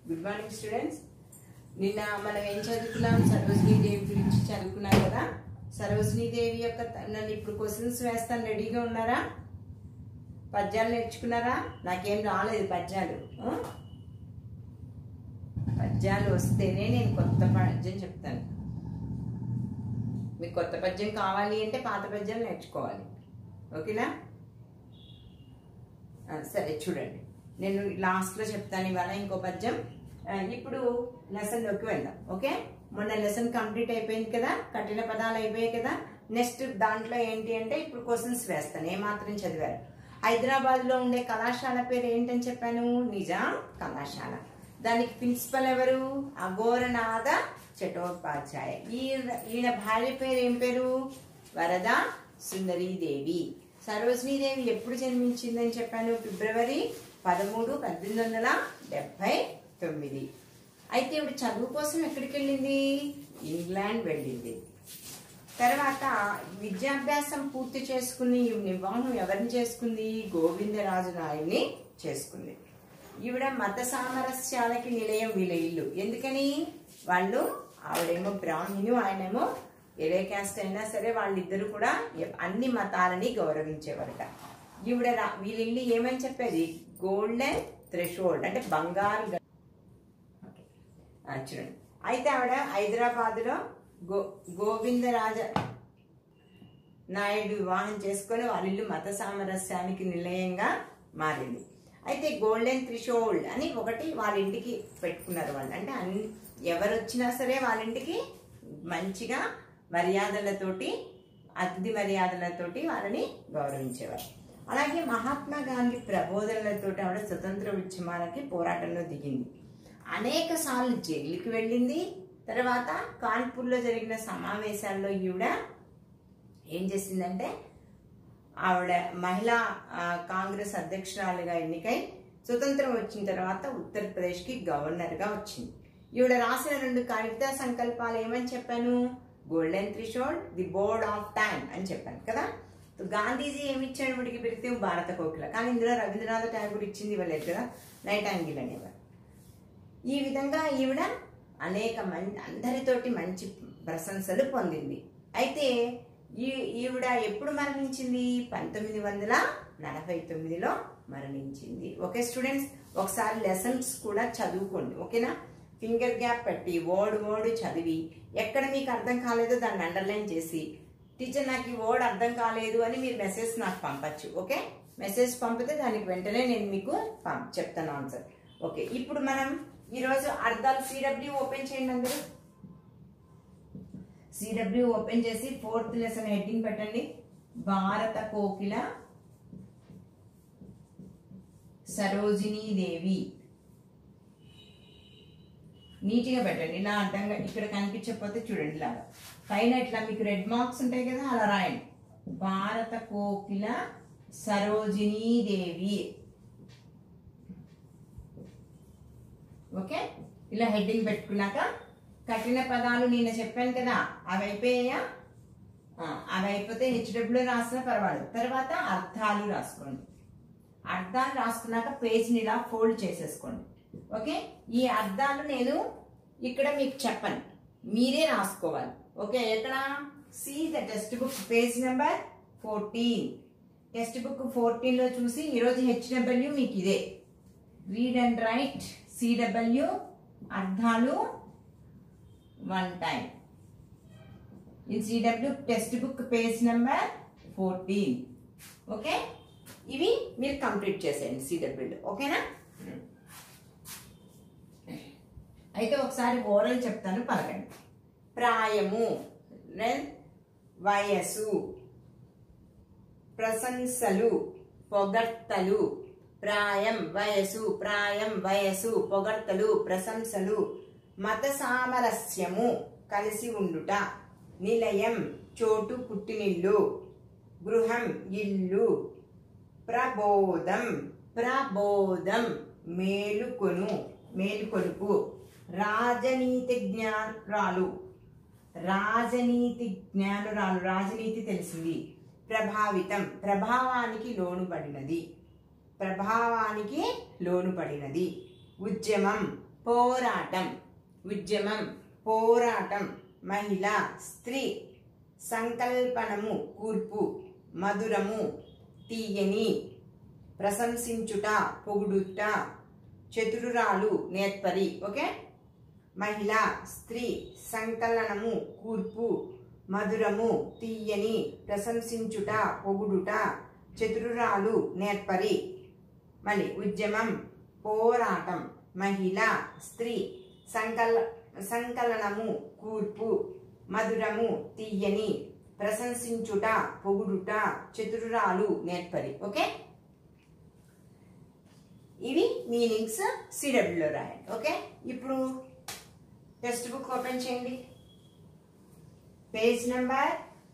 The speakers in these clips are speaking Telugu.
గుడ్ మార్నింగ్ స్టూడెంట్స్ నిన్న మనం ఏం చదువుకున్నాం సరోజినీ దేవి గురించి చదువుకున్నాం కదా సరోజినీ దేవి యొక్క త- నన్ను ఇప్పుడు క్వశ్చన్స్ వేస్తాను రెడీగా ఉన్నారా పద్యాలు నేర్చుకున్నారా నాకేం రాలేదు పద్యాలు ఆ? పద్యాలు వస్తేనే నేను కొత్త పద్యం చెప్తాను మీకు కొత్త పద్యం కావాలి అంటే పాత పద్యాలు నేర్చుకోవాలి ఓకేనా ఆ, సరే చూడండి నేను లాస్ట్లో చెప్తాను ఇవాళ ఇంకో పద్యం ఆ, ఇప్పుడు లెసన్లోకి వెళ్దాం ఓకే మొన్న లెసన్ కంప్లీట్ అయిపోయింది కదా కఠిన పదాలు అయిపోయాయి కదా నెక్స్ట్ దాంట్లో ఏంటి అంటే ఇప్పుడు క్వశ్చన్స్ వేస్తాను ఏమాత్రం చదివారు హైదరాబాద్లో ఉండే కళాశాల పేరు ఏంటని చెప్పాను నిజాం కళాశాల దానికి ప్రిన్సిపల్ ఎవరు అఘోరనాథ చటోపాధ్యాయ ఈయన ఈయన భార్య పేరు ఏం పేరు వరద సుందరీదేవి సరోజినీదేవి ఎప్పుడు జన్మించిందని చెప్పాను ఫిబ్రవరి పదమూడు పద్దెనిమిది వందల డెబ్బై తొమ్మిది అయితే ఇప్పుడు చదువు కోసం ఎక్కడికి వెళ్ళింది ఇంగ్లాండ్ వెళ్ళింది తర్వాత విద్యాభ్యాసం పూర్తి చేసుకుని ఈవిడ వివాహం ఎవరిని చేసుకుంది గోవిందరాజు నాయుడిని చేసుకుంది ఈవిడ మత సామరస్యాలకి నిలయం వీళ్ళ ఇల్లు ఎందుకని వాళ్ళు ఆవిడేమో బ్రాహ్మణు ఆయనేమో ఎరే క్యాస్ట్ అయినా సరే వాళ్ళిద్దరు కూడా ఎ- అన్ని మతాలని గౌరవించేవారట ఈవిడ రా- వీళ్ళ ఇల్లు ఏమని చెప్పేది గోల్డెన్ థ్రెషోల్డ్ అంటే బంగారు గ- ఓకే. ఆ, చూడండి అయితే ఆవిడ హైదరాబాద్లో గో గోవిందరాజ నాయుడు వివాహం చేసుకొని వాళ్ళ ఇల్లు మత సామరస్యానికి నిలయంగా మారింది అయితే గోల్డెన్ త్రిషోల్డ్ అని ఒకటి వాళ్ళ ఇంటికి పెట్టుకున్నారు వాళ్ళు అంటే అన్ని ఎవరు వచ్చినా సరే వాళ్ళ ఇంటికి మంచిగా మర్యాదలతోటి అతిథి మర్యాదలతోటి వాళ్ళని గౌరవించేవారు అలాగే మహాత్మా గాంధీ ప్రబోధనలతోటి ఆవిడ స్వతంత్ర ఉద్యమాలకి పోరాటంలో దిగింది అనేక సార్లు జైలుకి వెళ్ళింది తర్వాత కాన్పూర్లో జరిగిన సమావేశాల్లో ఈవిడ ఏం చేసిందంటే ఆవిడ మహిళా ఆ, కాంగ్రెస్ అధ్యక్షురాలుగా ఎన్నికై స్వతంత్రం వచ్చిన తర్వాత ఉత్తరప్రదేశ్కి గవర్నర్గా వచ్చింది ఈవిడ రాసిన రెండు కవితా సంకల్పాలు ఏమని చెప్పాను golden threshold the bird of time అని చెప్పాను కదా సో గాంధీజీ ఏమి ఇచ్చాడు వీడికి పెడితే భారత కోకిల కానీ ఇందులో రవీంద్రనాథ్ ఠాగూర్ ఇచ్చింది ఇవ్వలేదు కదా నైట్ యాంగిల్ అనేవారు ఈ విధంగా ఈవిడ అనేక మంది అందరితోటి మంచి ప్రశంసలు పొందింది అయితే ఈ ఈవిడ ఎప్పుడు మరణించింది పంతొమ్మిది వందల నలభై తొమ్మిదిలో మరణించింది ఓకే స్టూడెంట్స్ ఒకసారి లెసన్స్ కూడా చదువుకోండి ఓకేనా ఫింగర్ గ్యాప్ పెట్టి వర్డ్ వర్డ్ చదివి ఎక్కడ మీకు అర్థం కాలేదో దాన్ని అండర్లైన్ చేసి టీచర్ నాకు ఈ వర్డ్ అర్థం కాలేదు అని మీరు మెసేజ్ నాకు పంపచ్చు ఓకే మెసేజ్ పంపితే దానికి వెంటనే నేను మీకు పం- చెప్తాను ఆన్సర్ ఓకే ఇప్పుడు మనం ఈరోజు అర్థాలు సిడబ్ల్యూ ఓపెన్ చేయండి అందరూ సిడబ్ల్యూ ఓపెన్ చేసి ఫోర్త్ లెసన్ హెడ్డింగ్ పెట్టండి భారత కోకిల సరోజినీ దేవి నీట్గా పెట్టండి ఇలా అడ్డంగా ఇక్కడ కనిపించకపోతే చూడండి ఇలాగా పైన ఇట్లా మీకు రెడ్ మార్క్స్ ఉంటాయి కదా అలా రాయండి భారత కోకిల సరోజినీ దేవి ఓకే ఇలా హెడ్డింగ్ పెట్టుకున్నాక కఠిన పదాలు నేను చెప్పాను కదా అవి అయిపోయాయా ఆ, అవి అయిపోతే హెచ్డబ్ల్యూ రాసినా పర్వాలేదు తర్వాత అర్థాలు రాసుకోండి అర్థాలు రాసుకున్నాక పేజ్ని ఇలా ఫోల్డ్ చేసేసుకోండి ఓకే ఈ అర్థాలు నేను ఇక్కడ మీకు చెప్పను మీరే రాసుకోవాలి ఓకే ఎక్కడ see the textbook page number fourteen textbook ఫోర్టీన్లో చూసి ఈరోజు హెచ్డబ్ల్యూ మీకు ఇదే రీడ్ అండ్ రైట్ సిడబ్ల్యూ అర్థాలు one time in CW textbook page number fourteen okay ఇవి మీరు కంప్లీట్ చేసేయండి సిడబ్ల్యూలో ఓకేనా అయితే ఒకసారి ఓరల్ చెప్తాను పలకండి ప్రాయము then వయసు ప్రశంసలు పొగడ్తలు ప్రాయం వయసు ప్రాయం వయసు పొగడ్తలు ప్రశంసలు మత సామరస్యము కలిసి ఉండుట నిలయం చోటు పుట్టినిల్లు గృహం ఇల్లు ప్రబోధం ప్రబోధం మేలుకొను మేలుకొలుపు రాజనీతి జ్ఞానురాలు రాజనీతి జ్ఞానురాలు రాజనీతి తెలిసింది ప్రభావితం ప్రభావానికి లోనుపడినది ప్రభావానికి లోనుపడినది ఉద్యమం పోరాటం ఉద్యమం పోరాటం మహిళ స్త్రీ సంకల్పనము కూర్పు మధురము తీయని ప్రశంసించుట పొగుడుట చతురురాలు నేర్పరి ఓకే మహిళ స్త్రీ సంకలనము కూర్పు మధురము తీయని ప్రశంసించుట పొగుడుట చతురురాలు నేర్పరి మళ్ళీ ఉద్యమం పోరాటం మహిళ స్త్రీ సంకల సంకలనము కూర్పు మధురము తీయని ప్రశంసించుట పొగుడుట చతురురాలు నేర్పరి ఓకే ఇవి మీనింగ్స్ సిడబ్ల్యూలో రాయండి ఓకే ఇప్పుడు టెక్స్ట్ బుక్ ఓపెన్ చేయండి page number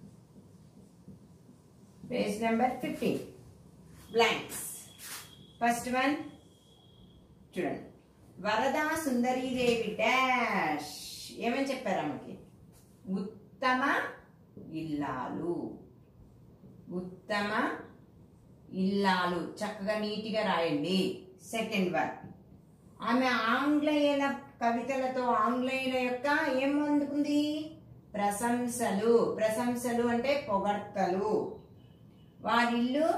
page number fifteen blanks first one చూడండి వరదా సుందరీదేవి డాష్ ఏమని చెప్పారు ఆమెకి ఉత్తమ ఇల్లాలు ఉత్తమ ఇల్లాలు చక్కగా నీట్గా రాయండి సెకండ్ వన్ ఆమె ఆంగ్లేయుల కవితలతో ఆంగ్లేయుల యొక్క ఏం అందుకుంది ప్రశంసలు ప్రశంసలు అంటే పొగడ్తలు వారిల్లు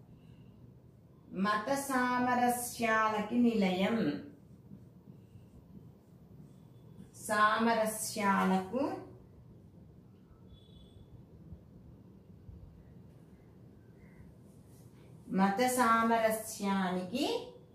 మత సామరస్యాలకి నిలయం సామరస్యాలకు మత సామరస్యానికి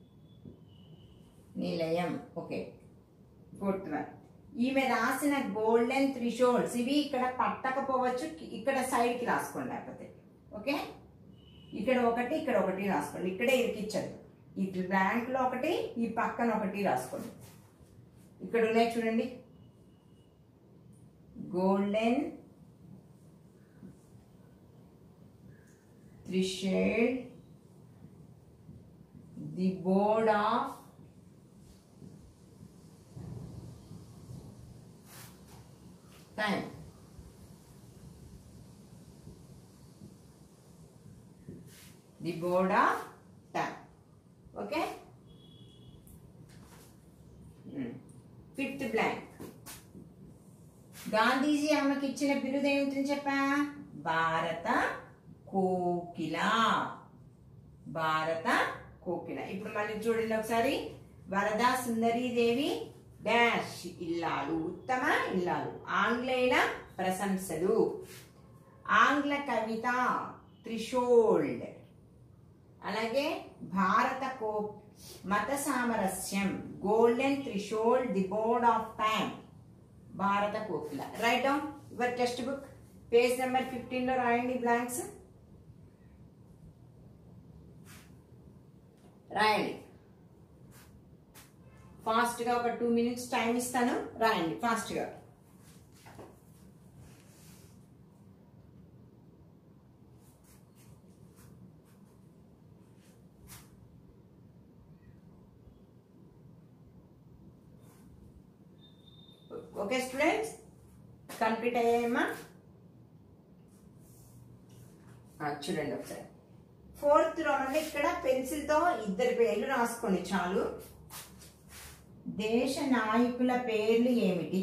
నిలయం ఓకే ఫోర్త్ వన్ ఈమె రాసిన గోల్డెన్ త్రిషోల్డ్స్ ఇవి ఇక్కడ పట్టకపోవచ్చు ఇక్కడ సైడ్కి రాసుకోండి లేకపోతే ఓకే ఇక్కడ ఒకటి ఇక్కడ ఒకటి రాసుకోండి ఇక్కడే ఇరికిచ్చదు ఈ బ్యాంక్లో ఒకటి ఈ పక్కన ఒకటి రాసుకోండి ఇక్కడ ఉన్నాయి చూడండి golden threshold the bird of time the bird of time okay fifth blank Gandhiji ఆమెకి ఇచ్చిన బిరుదు ఏమిటని చెప్పా భారత కోకిల భారత కోకిల ఇప్పుడు మళ్ళీ చూడండి ఒకసారి వరదా సుందరీదేవి డాష్ ఇల్లాలు ఉత్తమ ఇల్లాలు ఆంగ్లేయుల ప్రశంసలు ఆంగ్ల కవిత త్రిశోల్డ్ అలాగే భారత కో మత సామరస్యం golden threshold the bird of time భారత కోకిల write down your textbook page number fifteen లో రాయండి బ్లాంక్స్ రాయండి ఫాస్ట్ గా ఒక టూ మినిట్స్ టైం ఇస్తాను రాయండి ఫాస్ట్ గా ఓకే స్టూడెంట్స్ కంప్లీట్ అయ్యాయమ్మా ఆ, చూడండి ఒకసారి ఫోర్త్ రోమన్ ఇక్కడ పెన్సిల్ తో ఇద్దరి పేర్లు రాసుకోండి చాలు దేశ నాయకుల పేర్లు ఏమిటి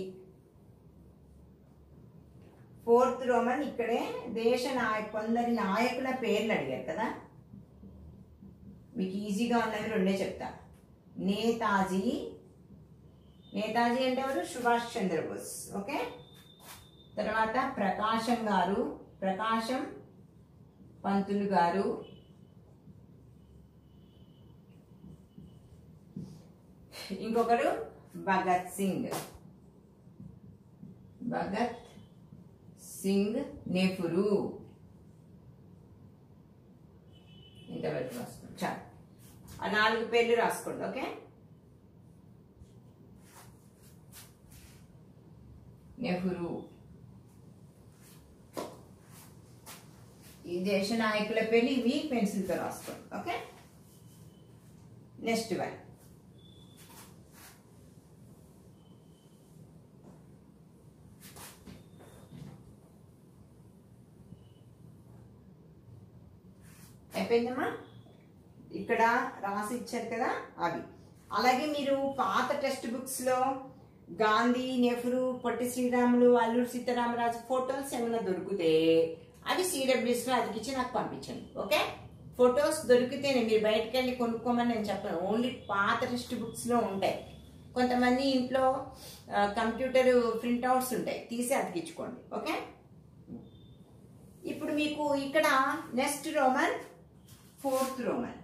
ఫోర్త్ రోమన్ ఇక్కడే దేశ నాయ కొందరి నాయకుల పేర్లు అడిగారు కదా మీకు ఈజీగా ఉన్నవి రెండే చెప్తా నేతాజీ నేతాజీ అంటే ఎవరు సుభాష్ చంద్రబోస్ ఓకే తర్వాత ప్రకాశం గారు ప్రకాశం పంతులు గారు ఇంకొకరు భగత్ సింగ్ భగత్ సింగ్ నెహ్రూ ఇంతవరకు రాసుకోండి చాలు ఆ నాలుగు పేర్లు రాసుకోండి ఓకే నెహ్రూ ఈ దేశ నాయకుల పేర్లు ఇవి పెన్సిల్తో రాసుకోండి ఓకే నెక్స్ట్ వన్ అయిపోయిందమ్మా ఇక్కడ రాసి ఇచ్చారు కదా అవి అలాగే మీరు పాత టెక్స్ట్ బుక్స్ లో గాంధీ నెహ్రూ పొట్టి శ్రీరాములు అల్లూరు సీతారామరాజు ఫొటోస్ ఏమైనా దొరికితే అవి సిడబ్ల్యూస్ లో అతికిచ్చి నాకు పంపించండి ఓకే ఫొటోస్ దొరికితేనే మీరు బయటకు వెళ్ళి కొనుక్కోమని నేను చెప్పను ఓన్లీ పాత టెక్స్ట్ బుక్స్ లో ఉంటాయి కొంతమంది ఇంట్లో ఆ, కంప్యూటర్ ప్రింట్అవుట్స్ ఉంటాయి తీసి అతికించుకోండి ఓకే ఇప్పుడు మీకు ఇక్కడ నెక్స్ట్ రోమన్ ఫోర్త్ రోమన్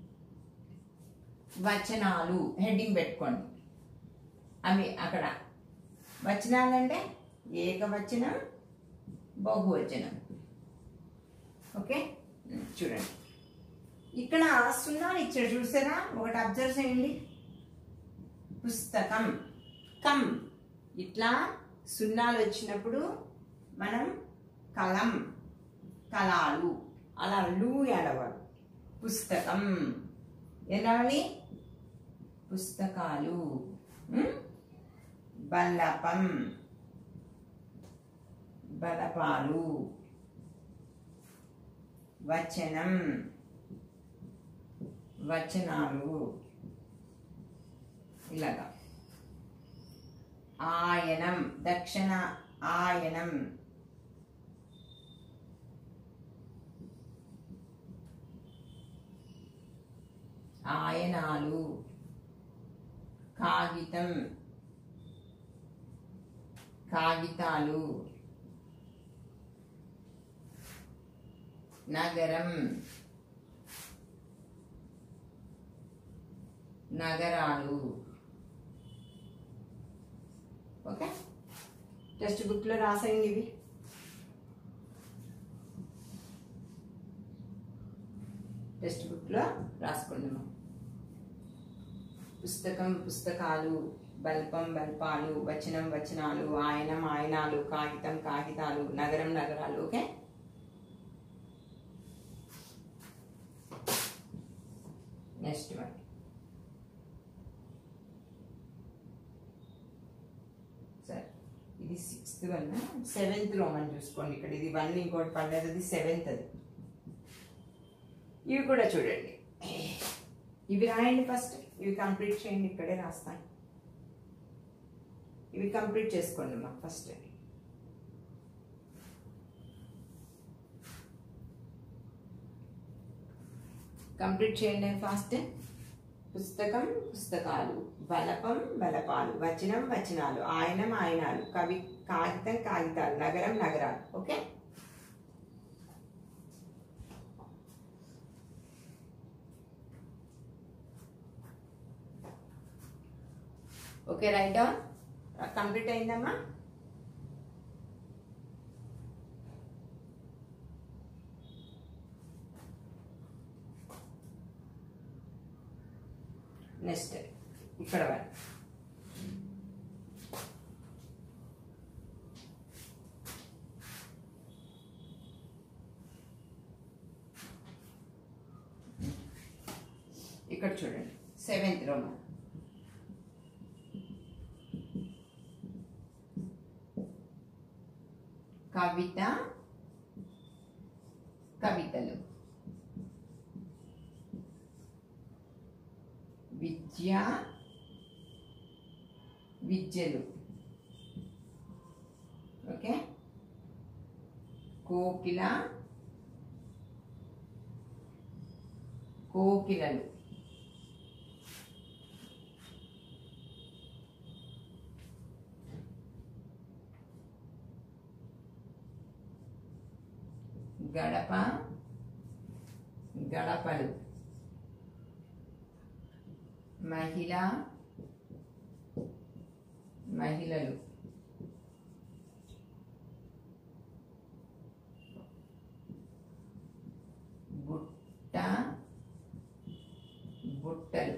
వచనాలు హెడ్డింగ్ పెట్టుకోండి అవి అక్కడ వచనాలు అంటే ఏకవచనం బహువచనం ఓకే ఉమ్, చూడండి ఇక్కడ సున్నాలు ఇచ్చాడు చూసారా ఒకటి అబ్జర్వ్ చేయండి పుస్తకం కం ఇట్లా సున్నాలు వచ్చినప్పుడు మనం కలం కళాలు అలా లు ఏడవాలి పుస్తకం ఎలాలి పుస్తకాలు ఉమ్? బల్లపం బలపాలు వచనం వచనాలు ఇలాగా ఆయనం దక్షిణ ఆయనం ఆయనాలు కాగితం కాగితాలు నగరం నగరాలు ఓకే టెక్స్ట్ బుక్లో రాసేయండి ఇవి టెక్స్ట్ బుక్లో రాసుకుందాము పుస్తకం పుస్తకాలు బల్పం బల్పాలు వచనం వచనాలు ఆయనం ఆయనాలు కాగితం కాగితాలు నగరం నగరాలు ఓకే నెక్స్ట్ వన్ సరే ఇది సిక్స్త్ వన్ సెవెంత్ రోమన్ చూసుకోండి ఇక్కడ ఇది వన్ ఇంకోటి పడలేదు అది సెవెంత్ అది ఇవి కూడా చూడండి ఇవి రాయండి ఫస్ట్ ఇవి కంప్లీట్ చేయండి ఇక్కడే రాస్తాను ఇవి కంప్లీట్ చేసుకోండి మా ఫస్ట్ కంప్లీట్ చేయండి ఫాస్ట్ పుస్తకం పుస్తకాలు బలపం బలపాలు వచనం వచనాలు ఆయనం ఆయనాలు కవి కాగితం కాగితాలు నగరం నగరాలు okay okay write down complete అయిందమ్మా నెక్స్ట్ ఇక్కడ వన్ ఇక్కడ చూడండి సెవెంత్ రోమన్ కవిత కవితలు విద్య విద్యలు ఓకే కోకిల కోకిలలు గడప గడపలు మహిళ మహిళలు బుట్ట బుట్టలు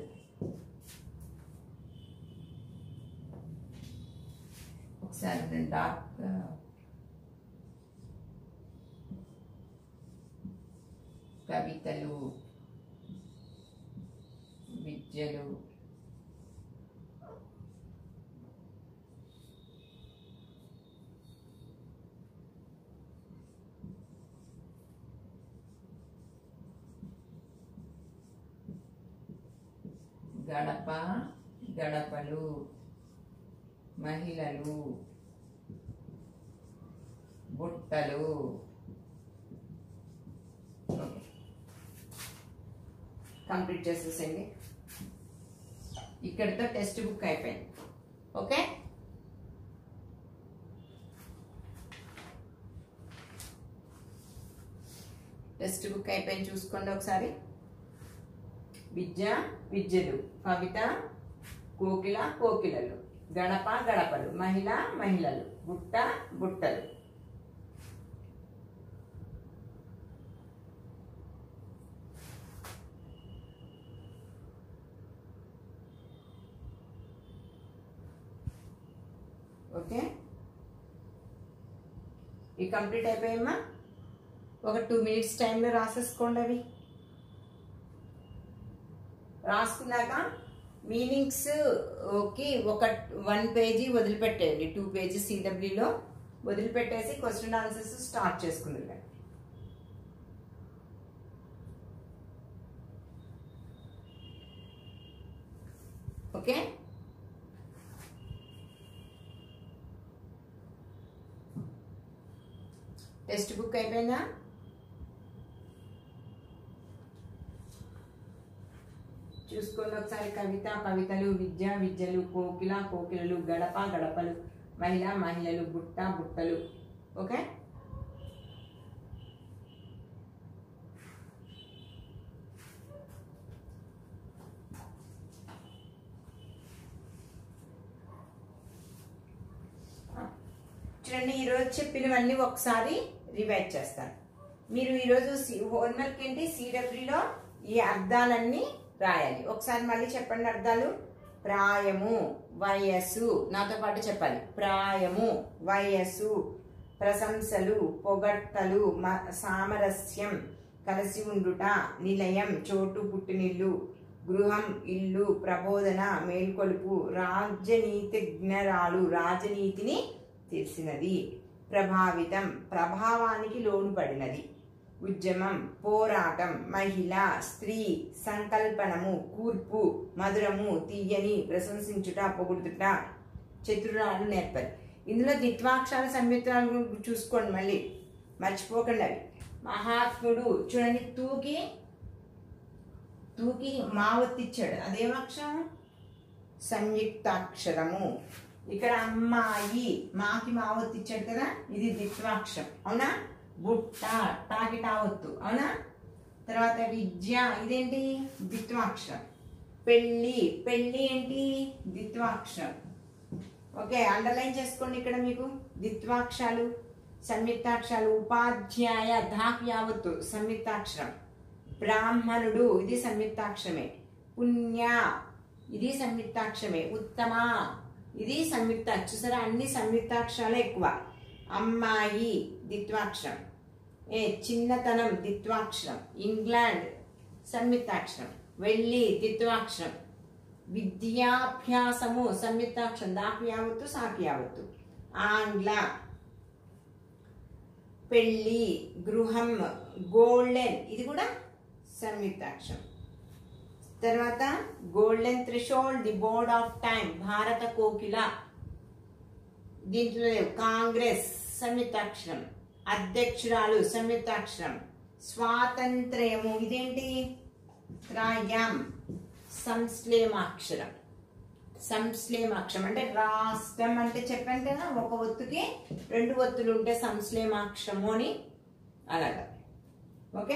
ఒకసారి నేను డార్క్ కవితలు విద్యలు గడప గడపలు మహిళలు బుట్టలు ఓకే కంప్లీట్ చేసేసండి ఇక్కడితో టెక్స్ట్ బుక్ అయిపోయింది ఓకే టెక్స్ట్ బుక్ అయిపోయింది చూసుకోండి ఒకసారి విద్య విద్యలు కవిత కోకిల కోకిలలు గడప గడపలు మహిళ మహిళలు బుట్ట బుట్టలు ఓకే ఇవి కంప్లీట్ అయిపోయామ్మా ఒక టూ మినిట్స్ టైంలో రాసేసుకోండి అవి రాసుకున్నాక మీనింగ్స్ కి ఒక వన్ పేజీ వదిలిపెట్టేయండి టూ పేజీ సిడబ్ల్యూలో వదిలిపెట్టేసి క్వశ్చన్ ఆన్సర్స్ స్టార్ట్ చేసుకుంది ఓకే టెక్స్ట్ బుక్ అయిపోయిందా చూసుకోండి ఒకసారి కవిత కవితలు విద్య విద్యలు కోకిల కోకిలలు గడప గడపలు మహిళ మహిళలు బుట్ట బుట్టలు ఓకే చూడండి ఈరోజు చెప్పినవన్నీ ఒకసారి రివైజ్ చేస్తాను మీరు ఈరోజు హోంవర్క్ ఏంటి సిడబ్ల్యూలో ఈ అర్థాలన్నీ రాయాలి ఒకసారి మళ్ళీ చెప్పండి అర్థాలు ప్రాయము వయస్సు నాతో పాటు చెప్పాలి ప్రాయము వయస్సు ప్రశంసలు పొగట్టలు మ- సామరస్యం కలిసి ఉండుట నిలయం చోటు పుట్టినిల్లు గృహం ఇల్లు ప్రబోధన మేల్కొలుపు రాజనీతిజ్ఞరాలు రాజనీతిని తెలిసినది ప్రభావితం ప్రభావానికి లోనుపడినది ఉద్యమం పోరాటం మహిళ స్త్రీ సంకల్పనము కూర్పు మధురము తీయని ప్రశంసించుట పొగుడుతుట చతురాలు నేర్పరి ఇందులో ద్విత్వాక్షరాల సంయుక్తాలు కూడా చూసుకోండి మళ్ళీ మర్చిపోకండి అవి మహాత్ముడు చూడండి తూకి తూకి మా ఒత్తిచ్చాడు అదేం అక్షరం సంయుక్తాక్షరము ఇక్కడ అమ్మాయి మాకి మావత్తు ఇచ్చాడు కదా ఇది ద్విత్వాక్షరం అవునా బుట్ట టాకి టావత్తు అవునా తర్వాత విద్య ఇదేంటి ద్విత్వాక్షరం పెళ్ళి పెళ్ళి ఏంటి ద్విత్వాక్షరం ఓకే అండర్లైన్ చేసుకోండి ఇక్కడ మీకు ద్విత్వాక్షరాలు సంయుక్తాక్షరాలు ఉపాధ్యాయ ధాక్ యావత్తు సంయుక్తాక్షరం బ్రాహ్మణుడు ఇది సంయుక్తాక్షరమే పుణ్య ఇది సంయుక్తాక్షరమే ఉత్తమ ఇది సంయుక్త చూసారా అన్ని సంయుక్తాక్షరాలే ఎక్కువ అమ్మాయి ద్విత్వాక్షరం ఏ చిన్నతనం ద్విత్వాక్షరం ఇంగ్లాండ్ సంయుక్తాక్షరం వెళ్ళి ద్విత్వాక్షరం విద్యాభ్యాసము సంయుక్తాక్షరం దాకు యావత్తు సాకు యావత్తు ఆంగ్ల పెళ్ళి గృహం గోల్డెన్ ఇది కూడా సంయుక్తాక్షరం తర్వాత golden threshold the bird of time భారత కోకిల దీంట్లో లేవు కాంగ్రెస్ సంయుక్తాక్షరం అధ్యక్షురాలు సంయుక్తాక్షరం స్వాతంత్ర్యము ఇదేంటి రాయం సంశ్లేమాక్షరం సంశ్లేమాక్షరం అంటే రాష్ట్రం అంటే చెప్పాను కదా ఒక ఒత్తుకి రెండు ఒత్తులు ఉంటే సంశ్లేమాక్షరము అని అలాగా ఓకే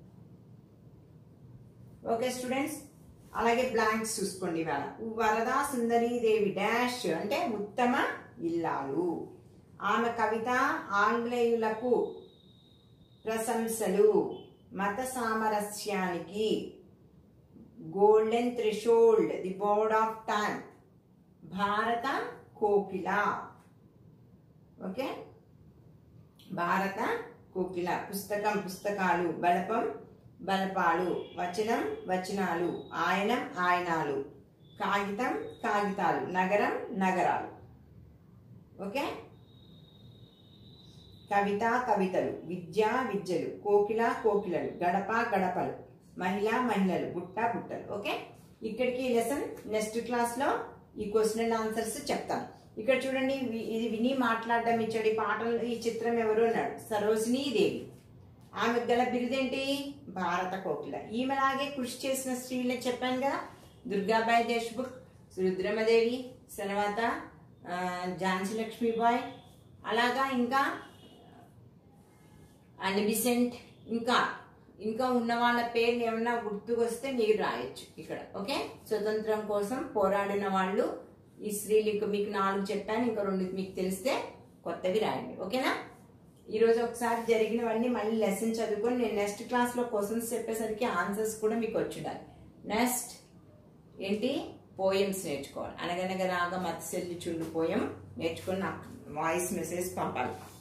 ఓకే స్టూడెంట్స్ అలాగే బ్లాంక్స్ చూసుకోండి ఇవాళ వరదా సుందరీదేవి డాష్ అంటే ఉత్తమ ఇల్లాలు ఆమె కవిత ఆంగ్లేయులకు ప్రశంసలు మత సామరస్యానికి golden threshold the bird of time భారత కోకిల ఓకే భారత కోకిల పుస్తకం పుస్తకాలు బలపం బలపాలు వచనం వచనాలు ఆయనం ఆయనాలు కాగితం కాగితాలు నగరం నగరాలు ఓకే కవిత కవితలు విద్య విద్యలు కోకిల కోకిలలు గడప గడపలు మహిళ మహిళలు బుట్ట బుట్టలు ఓకే ఇక్కడికి లెసన్ నెక్స్ట్ క్లాస్ లో ఈ క్వశ్చన్ అండ్ ఆన్సర్స్ చెప్తాను ఇక్కడ చూడండి వి- ఇది విని మాట్లాడడం ఇచ్చడి పాటలు ఈ చిత్రం ఎవరు అన్నాడు సరోజినీ దేవి ఆమె గల బిరుదేంటి భారత కోకిల ఈమెలాగే కృషి చేసిన స్త్రీలని చెప్పాను కదా దుర్గాబాయి దేశ్ముఖ్ రుద్రమదేవి తర్వాత ఆ, ఝాన్సీ లక్ష్మీబాయ్ అలాగా ఇంకా అనిబిసెంట్ ఇంకా ఇంకా ఉన్న వాళ్ళ పేర్లు ఏమన్నా గుర్తుకొస్తే మీరు రాయొచ్చు ఇక్కడ ఓకే స్వతంత్రం కోసం పోరాడిన వాళ్ళు ఈ స్త్రీలు ఇంకా మీకు నాలుగు చెప్పాను ఇంకా రెండు మీకు తెలిస్తే కొత్తవి రాయండి ఓకేనా ఈరోజు ఒకసారి జరిగినవన్నీ మళ్ళీ లెసన్ చదువుకొని నేను నెక్స్ట్ క్లాస్లో క్వశ్చన్స్ చెప్పేసరికి ఆన్సర్స్ కూడా మీకు వచ్చి ఉండాలి నెక్స్ట్ ఏంటి పోయమ్స్ నేర్చుకోవాలి అనగనగా రాగా మత్స్యల్లి చుండు పోయం నేర్చుకొని నాకు వాయిస్ మెసేజ్ పంపాలి